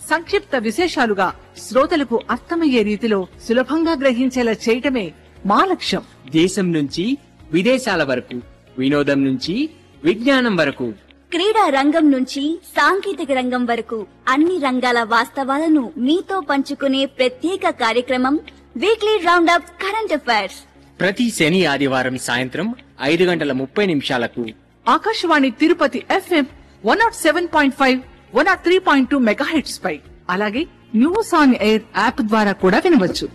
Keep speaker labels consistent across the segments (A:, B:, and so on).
A: సంక్షిప్త విశేషాలుగా శ్రోతలకు అర్థమయ్యే రీతిలో సులభంగా గ్రహించేలా చేయటమే మా లక్ష్యం
B: దేశం నుంచి విదేశాల వరకు వినోదం నుంచి విజ్ఞానం వరకు
C: క్రీడా రంగం నుంచి సాంకేతిక రంగం వరకు అన్ని రంగాల వాస్తవాలను మీతో పంచుకునే ప్రత్యేక కార్యక్రమం weekly round up current affairs
B: ప్రతి శని ఆదివారం సాయంత్రం ఐదు గంటల ముప్పై నిమిషాలకు
A: Akashvani Tirupati FM one nought seven point five one nought three point two mega hertz పై అలాగే న్యూస్ ఆన్ ఎయిర్ యాప్ ద్వారా కూడా వినవచ్చు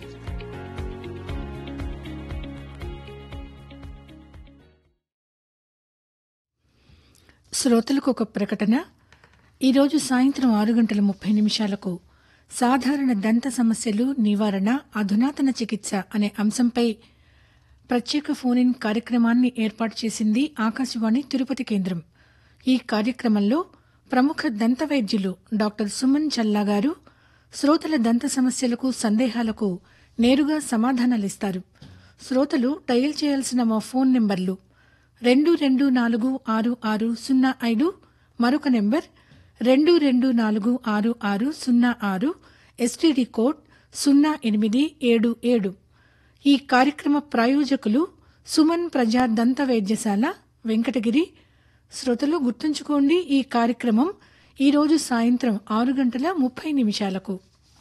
D: శ్రోతలకు ఒక ప్రకటన ఈరోజు సాయంత్రం ఆరు గంటల ముప్పై నిమిషాలకు సాధారణ దంత సమస్యలు నివారణ అధునాతన చికిత్స అనే అంశంపై ప్రత్యేక ఫోన్ ఇన్ కార్యక్రమాన్ని ఏర్పాటు చేసింది ఆకాశవాణి తిరుపతి కేంద్రం ఈ కార్యక్రమంలో ప్రముఖ దంత వైద్యులు డాక్టర్ సుమన్ చల్లా గారు శ్రోతల దంత సమస్యలకు సందేహాలకు నేరుగా సమాధానాలిస్తారు శ్రోతలు డయల్ చేయాల్సిన మా ఫోన్ నెంబర్లు రెండు రెండు నాలుగు ఆరు ఆరు సున్నా ఐదు మరొక నెంబర్ రెండు రెండు నాలుగు ఆరు ఆరు సున్నా ఆరు ఎస్టీడీ కోడ్ సున్నా ఎనిమిది ఏడు ఏడు ఈ కార్యక్రమ ప్రాయోజకులు సుమన్ ప్రజా దంత వైద్యశాల వెంకటగిరి శ్రోతలు గుర్తుంచుకోండి ఈ కార్యక్రమం ఈరోజు సాయంత్రం ఆరు గంటల ముప్పై నిమిషాలకు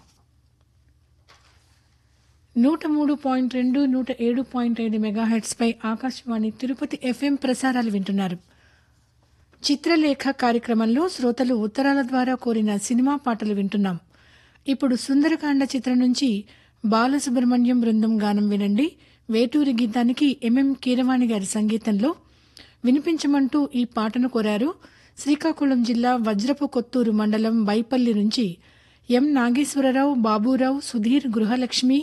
D: నూట మూడు పాయింట్ రెండు నూట ఏడు పాయింట్ ఐదు మెగాహెట్స్ పై ఆకాశవాణి తిరుపతి ఎఫ్ఎం ప్రసారాలు వింటున్నారు చిత్రలేఖ కార్యక్రమంలో శ్రోతలు ఉత్తరాల ద్వారా కోరిన సినిమా పాటలు వింటున్నాం ఇప్పుడు సుందరకాండ చిత్రం నుంచి బాలసుబ్రహ్మణ్యం బృందం గానం వినండి వేటూరి గీతానికి ఎంఎం కీరవాణి గారి సంగీతంలో వినిపించమంటూ ఈ పాటను కోరారు శ్రీకాకుళం జిల్లా వజ్రపు కొత్తూరు మండలం బైపల్లి నుంచి ఎం నాగేశ్వరరావు బాబురావు సుధీర్ గృహలక్ష్మి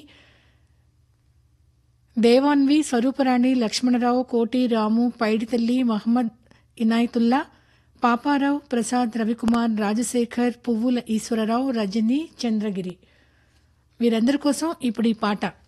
D: దేవాన్వి స్వరూపరాణి లక్ష్మణరావు కోటి రాము పైడితల్లి మహమ్మద్ ఇనాయతుల్లా పాపారావు ప్రసాద్ రవికుమార్ రాజశేఖర్ పువ్వుల ఈశ్వరరావు రజని చంద్రగిరి వీరందరి కోసం ఇప్పుడు ఈ పాట